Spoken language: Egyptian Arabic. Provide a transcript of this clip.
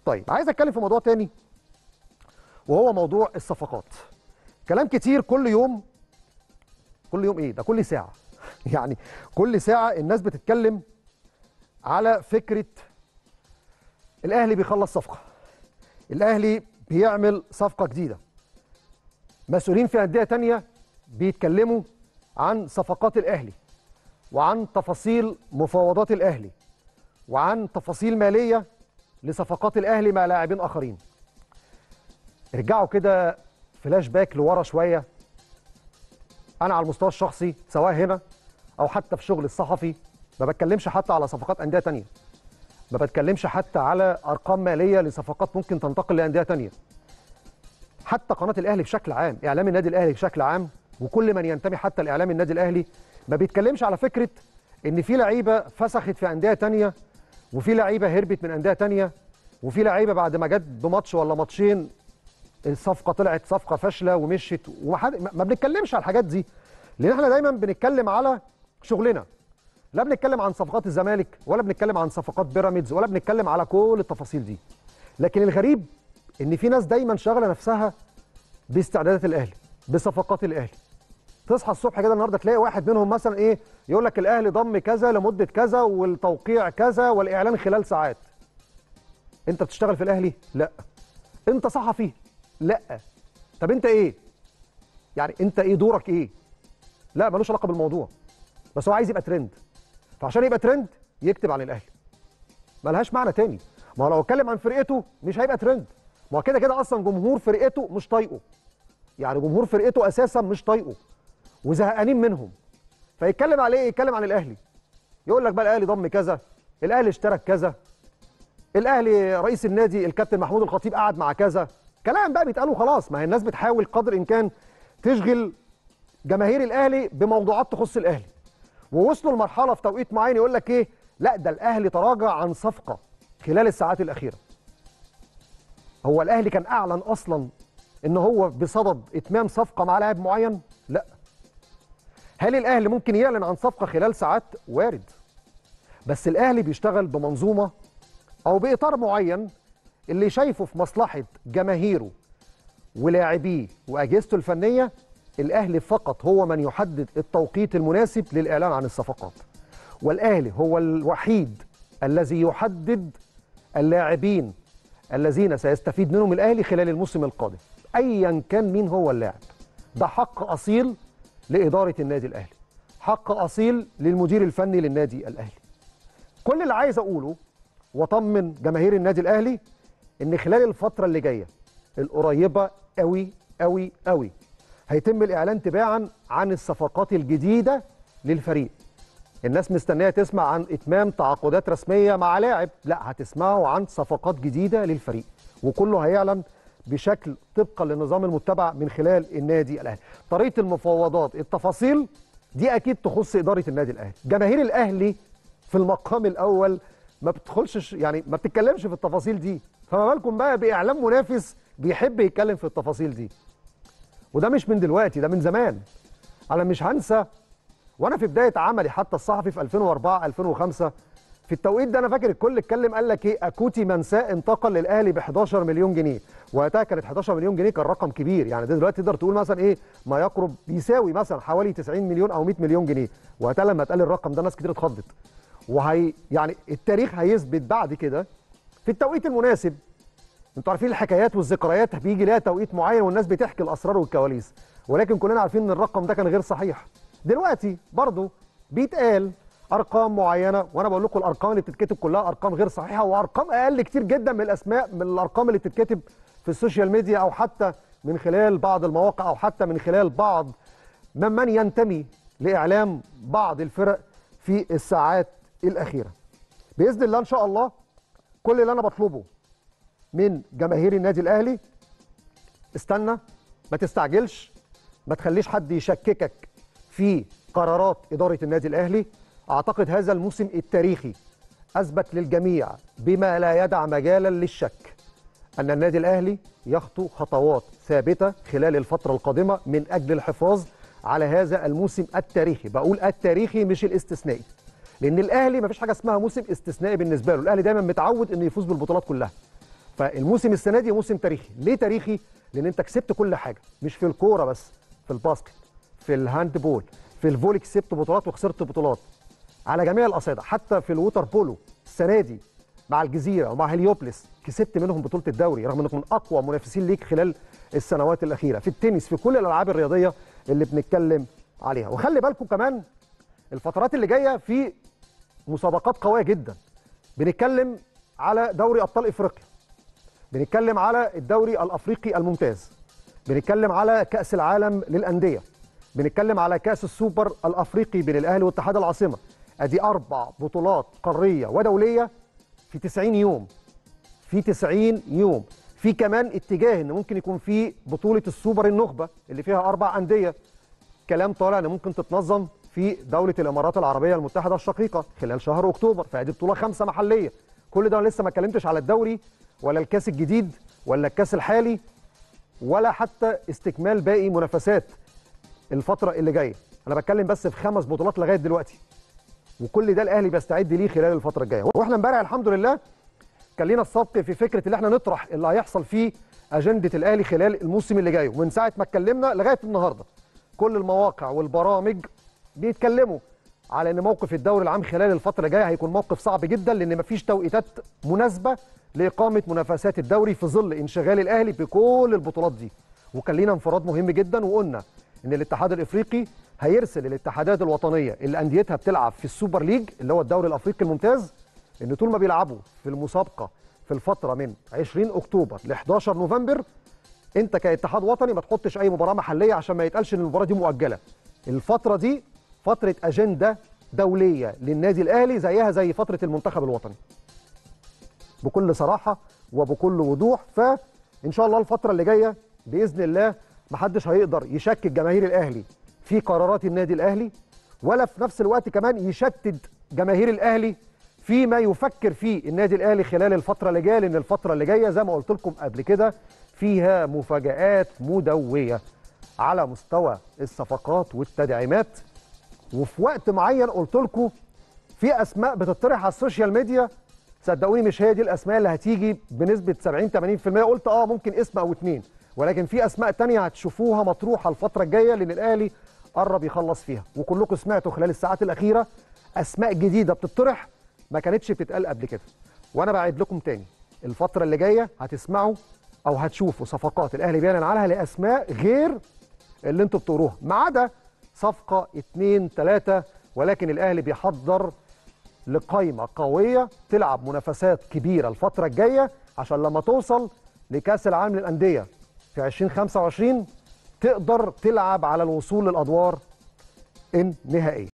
طيب عايز اتكلم في موضوع تاني وهو موضوع الصفقات كلام كتير كل يوم كل يوم ايه ده كل ساعه يعني كل ساعه الناس بتتكلم على فكره الاهلي بيخلص صفقه الاهلي بيعمل صفقه جديده مسؤولين في انديه تانية بيتكلموا عن صفقات الاهلي وعن تفاصيل مفاوضات الاهلي وعن تفاصيل ماليه لصفقات الاهلي مع لاعبين اخرين ارجعوا كده فلاش باك لورا شويه انا على المستوى الشخصي سواء هنا او حتى في شغل الصحفي ما بتكلمش حتى على صفقات انديه تانية ما بتكلمش حتى على ارقام ماليه لصفقات ممكن تنتقل لانديه تانية حتى قناه الاهلي بشكل عام اعلام النادي الاهلي بشكل عام وكل من ينتمي حتى لاعلام النادي الاهلي ما بيتكلمش على فكره ان في لعيبه فسخت في انديه تانية وفي لعيبه هربت من انديه تانية وفي لعيبه بعد ما جت بماتش ولا ماتشين الصفقه طلعت صفقه فاشله ومشت ومحد... ما بنتكلمش على الحاجات دي لان احنا دايما بنتكلم على شغلنا لا بنتكلم عن صفقات الزمالك ولا بنتكلم عن صفقات بيراميدز ولا بنتكلم على كل التفاصيل دي لكن الغريب ان في ناس دايما شاغله نفسها باستعدادات الاهلي بصفقات الاهلي تصحى الصبح كده النهارده تلاقي واحد منهم مثلا ايه يقول لك الاهلي ضم كذا لمده كذا والتوقيع كذا والاعلان خلال ساعات انت بتشتغل في الاهلي لا انت صحفي لا طب انت ايه يعني انت ايه دورك ايه لا ملوش علاقه بالموضوع بس هو عايز يبقى ترند فعشان يبقى ترند يكتب عن الاهلي ملهاش معنى تاني ما هو لو اتكلم عن فرقته مش هيبقى ترند ما هو كده كده اصلا جمهور فرقته مش طايقه يعني جمهور فرقته اساسا مش طايقه وزهقانين منهم فيتكلم على ايه يتكلم عن الاهلي يقول لك بقى الاهلي ضم كذا الاهلي اشترك كذا الاهلي رئيس النادي الكابتن محمود الخطيب قعد مع كذا كلام بقى بيتقال وخلاص ما هي الناس بتحاول قدر الامكان تشغل جماهير الاهلي بموضوعات تخص الاهلي ووصلوا لمرحله في توقيت معين يقول لك ايه لا ده الاهلي تراجع عن صفقه خلال الساعات الاخيره هو الاهلي كان اعلن اصلا ان هو بصدد اتمام صفقه مع لاعب معين لا هل الاهلي ممكن يعلن عن صفقه خلال ساعات وارد بس الاهلي بيشتغل بمنظومه او باطار معين اللي شايفه في مصلحه جماهيره ولاعبيه واجهزته الفنيه الاهلي فقط هو من يحدد التوقيت المناسب للاعلان عن الصفقات والاهلي هو الوحيد الذي يحدد اللاعبين الذين سيستفيد منهم الاهلي خلال الموسم القادم ايا كان مين هو اللاعب ده حق اصيل لاداره النادي الاهلي حق اصيل للمدير الفني للنادي الاهلي كل اللي عايز اقوله واطمن جماهير النادي الاهلي ان خلال الفتره اللي جايه القريبه قوي قوي قوي هيتم الاعلان تباعا عن الصفقات الجديده للفريق الناس مستنيه تسمع عن اتمام تعاقدات رسميه مع لاعب لا هتسمعوا عن صفقات جديده للفريق وكله هيعلن بشكل طبقا للنظام المتبع من خلال النادي الاهلي طريقه المفاوضات التفاصيل دي اكيد تخص اداره النادي الاهلي جماهير الاهلي في المقام الاول ما بتدخلش يعني ما بتتكلمش في التفاصيل دي فما بالكم بقى باعلام منافس بيحب يتكلم في التفاصيل دي وده مش من دلوقتي ده من زمان انا مش هنسى وانا في بدايه عملي حتى الصحفي في 2004 2005 في التوقيت ده انا فاكر الكل اتكلم قال لك ايه اكوتي منساه انتقل للاهلي ب 11 مليون جنيه وقتها كانت 11 مليون جنيه كان رقم كبير يعني ده دلوقتي تقدر تقول مثلا ايه ما يقرب بيساوي مثلا حوالي 90 مليون او 100 مليون جنيه وقتها لما اتقال الرقم ده ناس كتير اتخضت وهي يعني التاريخ هيثبت بعد كده في التوقيت المناسب انتوا عارفين الحكايات والذكريات بيجي لها توقيت معين والناس بتحكي الاسرار والكواليس ولكن كلنا عارفين ان الرقم ده كان غير صحيح دلوقتي برضه بيتقال ارقام معينه وانا بقول لكم الارقام اللي بتتكتب كلها ارقام غير صحيحه وارقام اقل كتير جدا من الاسماء من الارقام اللي بتتكتب في السوشيال ميديا او حتى من خلال بعض المواقع او حتى من خلال بعض ممن ينتمي لاعلام بعض الفرق في الساعات الاخيره باذن الله ان شاء الله كل اللي انا بطلبه من جماهير النادي الاهلي استنى ما تستعجلش ما تخليش حد يشككك في قرارات اداره النادي الاهلي اعتقد هذا الموسم التاريخي اثبت للجميع بما لا يدع مجالا للشك ان النادي الاهلي يخطو خطوات ثابته خلال الفتره القادمه من اجل الحفاظ على هذا الموسم التاريخي بقول التاريخي مش الاستثنائي لان الاهلي ما فيش حاجه اسمها موسم استثنائي بالنسبه له الاهلي دايما متعود انه يفوز بالبطولات كلها فالموسم السنه دي موسم تاريخي ليه تاريخي لان انت كسبت كل حاجه مش في الكوره بس في الباسكت في الهاند بول في الفولي كسبت بطولات وخسرت بطولات على جميع الاصعده حتى في الووتر بولو السنه دي مع الجزيره ومع هليوبلس كسبت منهم بطوله الدوري رغم انكم من اقوى منافسين ليك خلال السنوات الاخيره في التنس في كل الالعاب الرياضيه اللي بنتكلم عليها وخلي بالكم كمان الفترات اللي جايه في مسابقات قويه جدا بنتكلم على دوري ابطال افريقيا بنتكلم على الدوري الافريقي الممتاز بنتكلم على كاس العالم للانديه بنتكلم على كاس السوبر الافريقي بين الاهلي واتحاد العاصمه ادي اربع بطولات قاريه ودوليه في 90 يوم في 90 يوم في كمان اتجاه ان ممكن يكون في بطوله السوبر النخبه اللي فيها اربع انديه كلام طالع ان ممكن تتنظم في دوله الامارات العربيه المتحده الشقيقه خلال شهر اكتوبر فادي بطوله خمسه محليه كل ده انا لسه ما اتكلمتش على الدوري ولا الكاس الجديد ولا الكاس الحالي ولا حتى استكمال باقي منافسات الفتره اللي جايه انا بتكلم بس في خمس بطولات لغايه دلوقتي وكل ده الاهلي بيستعد ليه خلال الفتره الجايه واحنا امبارح الحمد لله كان لينا السبق في فكره ان احنا نطرح اللي هيحصل في اجنده الاهلي خلال الموسم اللي جاي ومن ساعه ما اتكلمنا لغايه النهارده كل المواقع والبرامج بيتكلموا على ان موقف الدوري العام خلال الفتره الجايه هيكون موقف صعب جدا لان مفيش توقيتات مناسبه لاقامه منافسات الدوري في ظل انشغال الاهلي بكل البطولات دي وكان لينا انفراد مهم جدا وقلنا ان الاتحاد الافريقي هيرسل الاتحادات الوطنيه اللي انديتها بتلعب في السوبر ليج اللي هو الدوري الافريقي الممتاز ان طول ما بيلعبوا في المسابقه في الفتره من 20 اكتوبر ل 11 نوفمبر انت كاتحاد وطني ما تحطش اي مباراه محليه عشان ما يتقالش ان المباراه دي مؤجله الفتره دي فتره اجنده دوليه للنادي الاهلي زيها زي فتره المنتخب الوطني بكل صراحه وبكل وضوح فان شاء الله الفتره اللي جايه باذن الله محدش هيقدر يشكك جماهير الاهلي في قرارات النادي الاهلي ولا في نفس الوقت كمان يشتت جماهير الاهلي فيما يفكر فيه النادي الاهلي خلال الفتره اللي جايه لان الفتره اللي جايه زي ما قلت لكم قبل كده فيها مفاجآت مدويه على مستوى الصفقات والتدعيمات وفي وقت معين قلت لكم في اسماء بتطرح على السوشيال ميديا صدقوني مش هي دي الاسماء اللي هتيجي بنسبه 70 80% قلت اه ممكن اسم او اتنين ولكن في اسماء تانية هتشوفوها مطروحه الفتره الجايه لان الاهلي قرب يخلص فيها وكلكم سمعتوا خلال الساعات الاخيره اسماء جديده بتطرح ما كانتش بتتقال قبل كده وانا بعد لكم تاني الفتره اللي جايه هتسمعوا او هتشوفوا صفقات الاهلي بيعلن عنها لاسماء غير اللي انتوا بتقروها ما عدا صفقه اتنين تلاته ولكن الاهلي بيحضر لقائمه قويه تلعب منافسات كبيره الفتره الجايه عشان لما توصل لكاس العالم للانديه في 2025 تقدر تلعب على الوصول للادوار النهائيه